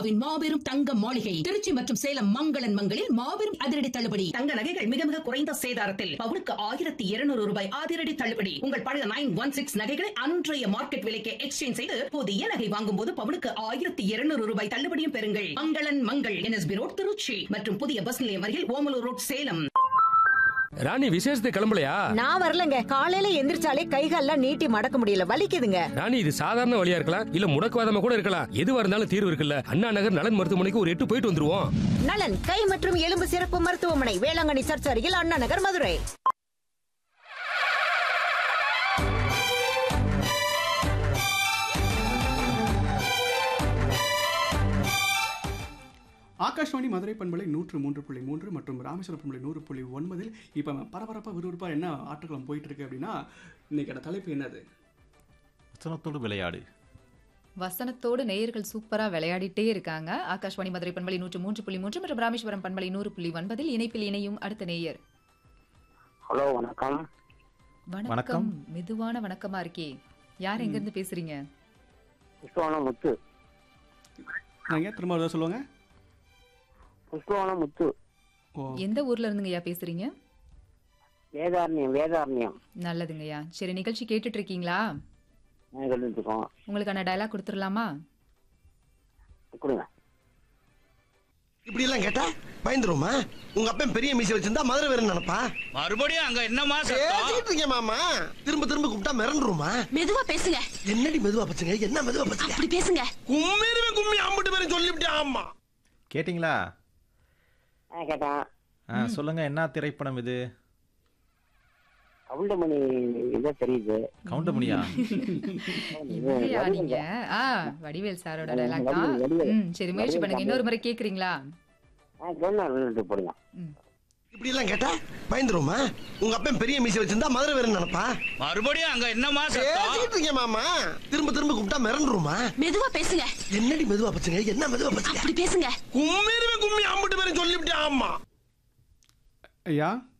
இந்தியாவின் மாபெரும் தங்க மாளிகை திருச்சி மற்றும் சேலம் மங்களன் மங்களில் மாபெரும் அதிரடி தள்ளுபடி தங்க நகைகள் மிக மிக குறைந்த சேதாரத்தில் பவுனுக்கு ஆயிரத்தி இருநூறு ரூபாய் அதிரடி தள்ளுபடி உங்கள் பழைய நைன் ஒன் சிக்ஸ் நகைகளை அன்றைய மார்க்கெட் விலைக்கு எக்ஸ்சேஞ்ச் செய்து புதிய நகை வாங்கும் போது பவுனுக்கு ஆயிரத்தி இருநூறு ரூபாய் தள்ளுபடியும் பெறுங்கள் மங்களன் மங்கள் என்எஸ்பி ரோட் திருச்சி மற்றும் புதிய பஸ் நிலையம் அருகில் ஓமலூர் ரோட் சேலம் ராணி விசேஷத்துக்கு கிளம்பலையா நான் வரலங்க காலையில எந்திரிச்சாலே கைகால்லாம் நீட்டி மடக்க முடியல வலிக்குதுங்க ராணி இது சாதாரண வழியா இருக்கலாம் இல்ல முடக்குவாதமா கூட இருக்கலாம் எதுவா இருந்தாலும் தீர்வு இருக்குல்ல அண்ணா நகர் நலன் மருத்துவமனைக்கு ஒரு எட்டு போயிட்டு வந்துருவோம் நலன் கை மற்றும் எலும்பு சிறப்பு மருத்துவமனை வேளாங்கண்ணி சர்ச் அருகில் அண்ணா நகர் மதுரை ஆகாஷ்வாணி மதுரை பண்பலை நூற்று மூன்று புள்ளி மூன்று மற்றும் ராமேஸ்வரம் பண்பலை நூறு புள்ளி ஒன்பதில் இப்போ பரபரப்பாக விறுவிறுப்பாக என்ன ஆட்டக்குளம் போயிட்டு இருக்கு அப்படின்னா இன்னைக்கான தலைப்பு என்னது வசனத்தோடு விளையாடு வசனத்தோடு நேயர்கள் சூப்பரா விளையாடிட்டே இருக்காங்க ஆகாஷ்வாணி மதுரை பண்பலை நூற்று மூன்று புள்ளி மூன்று மற்றும் ராமேஸ்வரம் பண்பலை நூறு புள்ளி ஒன்பதில் இணைப்பில் இணையும் அடுத்த நேயர் ஹலோ வணக்கம் வணக்கம் வணக்கம். மெதுவான வணக்கமா இருக்கே யார் எங்க இருந்து பேசுறீங்க புஷ்பவனம் முத்து நாங்கள் திரும்ப ஒரு தடவை சொல்லுவாங்க புஷ்பவனம் முத்து ஓ எந்த ஊர்ல இருந்துங்கய்யா பேசுறீங்க வேதாரண்யம் வேதாரண்யம் நல்லதுங்கய்யா சரி நிகழ்ச்சி கேட்டுட்டு இருக்கீங்களா நாங்கள் எழுதிட்டு இருக்கோம் உங்களுக்கான டயலாக் கொடுத்துடலாமா கொடுங்க இப்படி எல்லாம் கேட்டா பயந்துருமா உங்க அப்பன் பெரிய மீசை வச்சிருந்தா மதுரை வேற நினைப்பா மறுபடியும் அங்க என்னமா சத்தம் பேசிக்கிட்டு இருக்கேன் மாமா திரும்ப திரும்ப கூப்பிட்டா மிரண்டுருமா மெதுவா பேசுங்க என்னடி மெதுவா பச்சுங்க என்ன மெதுவா பச்சுங்க அப்படி பேசுங்க கும்மிருவே கும்மி அம்பிட்டு பேரும் சொல்லிவிட்டேன் ஆமா கேட்டிங்களா ஆ கேட்டேன் ஆ சொல்லுங்க என்ன திரைப்படம் இது கவுண்டமணி இதான் தெரியுது கவுண்டமணியா இல்லையா நீங்க ஆ வடிவேல் சாரோட டயலாக் தான் வடிவேல், வடிவேல். ம் சரி முயற்சி பண்ணுங்க இன்னொரு முறை கேக்குறீங்களா ஆ சொன்னா எழுதிட்டு போடுங்க ம் இப்படி எல்லாம் கேட்டா பயந்துருமா உங்க அப்பன் பெரிய மீசை வச்சிருந்தா மதுரை வேற நினைப்பா மறுபடியும் அங்க என்னமா சத்தம் பேசிக்கிட்டு இருக்கேன் மாமா திரும்ப திரும்ப கூப்பிட்டா மிரண்டுருமா மெதுவா பேசுங்க என்னடி மெதுவா பச்சுங்க என்ன மெதுவா பச்சுங்க அப்படி பேசுங்க கும்மிருவே கும்மி அம்பிட்டு பேரும் சொல்லிவிட்டேன் ஆமா ஐயா